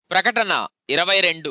ప్రకటన ఇరవై రెండు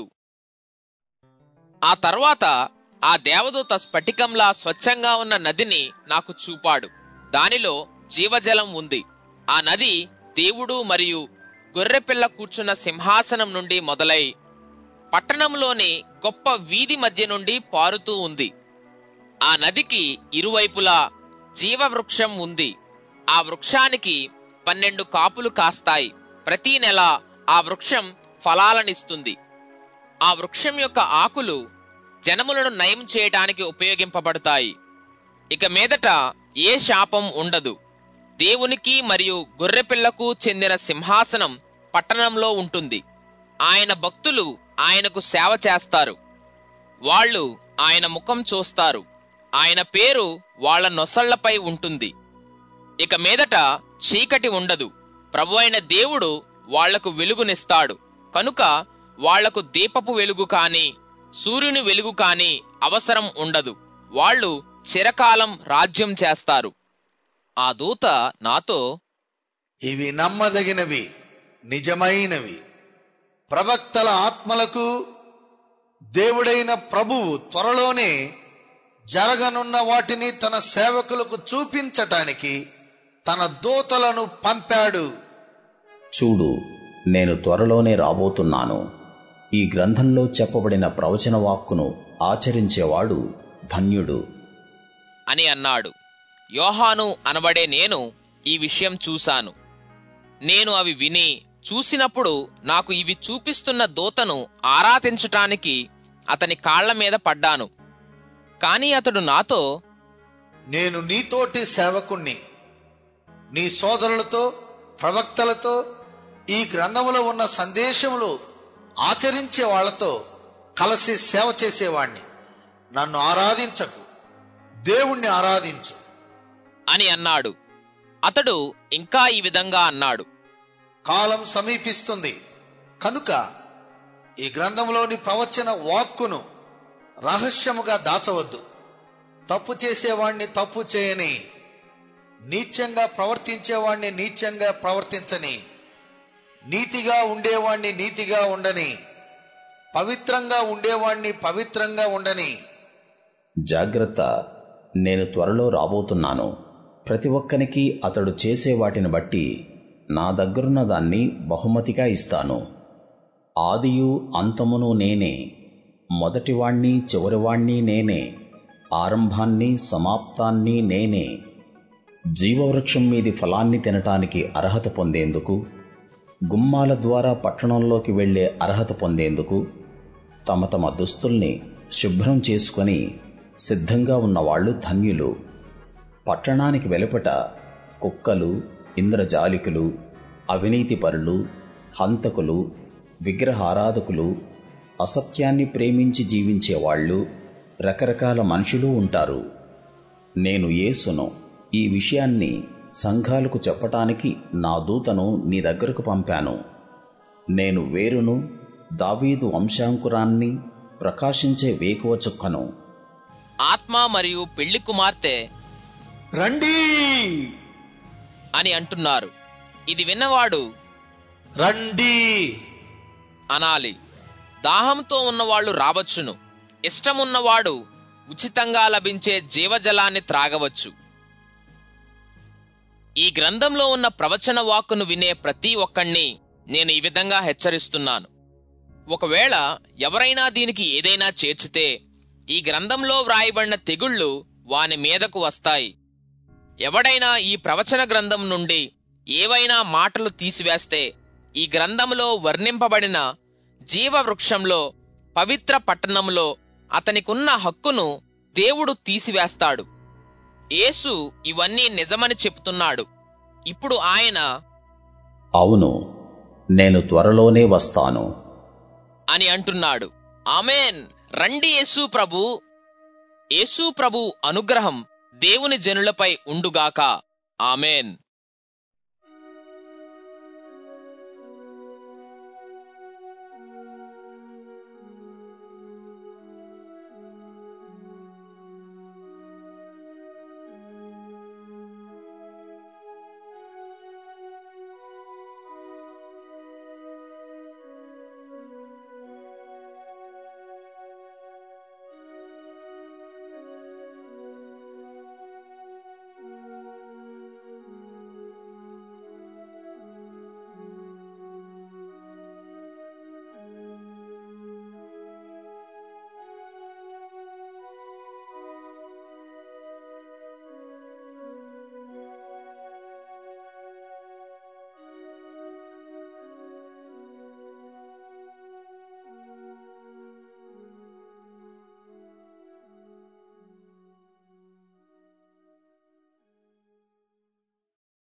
ఆ తర్వాత ఆ దేవదూత స్ఫటికంలా స్వచ్ఛంగా ఉన్న నదిని నాకు చూపాడు దానిలో జీవజలం ఉంది ఆ నది దేవుడు మరియు గొర్రెపిల్ల కూర్చున్న సింహాసనం నుండి మొదలై పట్టణంలోని గొప్ప వీధి మధ్య నుండి పారుతూ ఉంది ఆ నదికి ఇరువైపులా జీవవృక్షం ఉంది ఆ వృక్షానికి పన్నెండు కాపులు కాస్తాయి ప్రతి నెల ఆ వృక్షం ఫలాలనిస్తుంది ఆ వృక్షం యొక్క ఆకులు జనములను నయం చేయడానికి ఉపయోగింపబడతాయి ఇక మీదట ఏ శాపం ఉండదు దేవునికి మరియు గొర్రెపిల్లకు చెందిన సింహాసనం పట్టణంలో ఉంటుంది ఆయన భక్తులు ఆయనకు సేవ చేస్తారు వాళ్ళు ఆయన ముఖం చూస్తారు ఆయన పేరు వాళ్ళ నొసళ్లపై ఉంటుంది ఇక మీదట చీకటి ఉండదు ప్రభు అయిన దేవుడు వాళ్లకు వెలుగునిస్తాడు కనుక వాళ్లకు దీపపు వెలుగు కాని సూర్యుని వెలుగు కాని అవసరం ఉండదు వాళ్ళు చిరకాలం రాజ్యం చేస్తారు ఆ దూత నాతో ఇవి నమ్మదగినవి నిజమైనవి ప్రవక్తల ఆత్మలకు దేవుడైన ప్రభువు త్వరలోనే జరగనున్న వాటిని తన సేవకులకు చూపించటానికి తన దూతలను పంపాడు చూడు నేను త్వరలోనే రాబోతున్నాను ఈ గ్రంథంలో చెప్పబడిన ప్రవచన వాక్కును ఆచరించేవాడు ధన్యుడు అని అన్నాడు యోహాను అనబడే నేను ఈ విషయం చూశాను నేను అవి విని చూసినప్పుడు నాకు ఇవి చూపిస్తున్న దూతను ఆరాధించటానికి అతని కాళ్ల మీద పడ్డాను కాని అతడు నాతో నేను నీతోటి సేవకుణ్ణి నీ సోదరులతో ప్రవక్తలతో ఈ గ్రంథములో ఉన్న సందేశములు ఆచరించే వాళ్ళతో కలిసి సేవ చేసేవాణ్ణి నన్ను ఆరాధించకు దేవుణ్ణి ఆరాధించు అని అన్నాడు అతడు ఇంకా ఈ విధంగా అన్నాడు కాలం సమీపిస్తుంది కనుక ఈ గ్రంథంలోని ప్రవచన వాక్కును రహస్యముగా దాచవద్దు తప్పు చేసేవాణ్ణి తప్పు చేయని నీచంగా ప్రవర్తించేవాణ్ణి నీచంగా ప్రవర్తించని నీతిగా ఉండేవాణ్ణి నీతిగా ఉండని పవిత్రంగా ఉండేవాణ్ణి పవిత్రంగా ఉండని జాగ్రత్త నేను త్వరలో రాబోతున్నాను ప్రతి ఒక్కనికి అతడు చేసే వాటిని బట్టి నా దగ్గరున్న దాన్ని బహుమతిగా ఇస్తాను ఆదియు అంతమును నేనే మొదటివాణ్ణి చివరివాణ్ణి నేనే ఆరంభాన్ని సమాప్తాన్ని నేనే జీవవృక్షం మీది ఫలాన్ని తినటానికి అర్హత పొందేందుకు గుమ్మాల ద్వారా పట్టణంలోకి వెళ్ళే అర్హత పొందేందుకు తమ తమ దుస్తుల్ని శుభ్రం చేసుకొని సిద్ధంగా ఉన్నవాళ్లు ధన్యులు పట్టణానికి వెలుపట కుక్కలు ఇంద్రజాలికులు అవినీతిపరులు హంతకులు విగ్రహారాధకులు అసత్యాన్ని ప్రేమించి జీవించేవాళ్ళు రకరకాల మనుషులు ఉంటారు నేను యేసును ఈ విషయాన్ని సంఘాలకు చెప్పటానికి నా దూతను నీ దగ్గరకు పంపాను నేను వేరును దావీదు వంశాంకురాన్ని ప్రకాశించే వేకువ చుక్కను ఆత్మ మరియు పెళ్లి కుమార్తె రండి అని అంటున్నారు ఇది విన్నవాడు రండి అనాలి దాహంతో ఉన్నవాళ్ళు రావచ్చును ఇష్టమున్నవాడు ఉచితంగా లభించే జీవజలాన్ని త్రాగవచ్చు ఈ గ్రంథంలో ఉన్న ప్రవచన వాక్కును వినే ప్రతి ఒక్కణ్ణి నేను ఈ విధంగా హెచ్చరిస్తున్నాను ఒకవేళ ఎవరైనా దీనికి ఏదైనా చేర్చితే ఈ గ్రంథంలో వ్రాయబడిన తెగుళ్ళు వాని మీదకు వస్తాయి ఎవడైనా ఈ ప్రవచన గ్రంథం నుండి ఏవైనా మాటలు తీసివేస్తే ఈ గ్రంథంలో వర్ణింపబడిన జీవవృక్షంలో పవిత్ర పట్టణంలో అతనికున్న హక్కును దేవుడు తీసివేస్తాడు యేసు ఇవన్నీ నిజమని చెప్తున్నాడు ఇప్పుడు ఆయన అవును నేను త్వరలోనే వస్తాను అని అంటున్నాడు ఆమెన్ రండి యేసు ప్రభు యేసు ప్రభు అనుగ్రహం దేవుని జనులపై ఉండుగాక ఆమెన్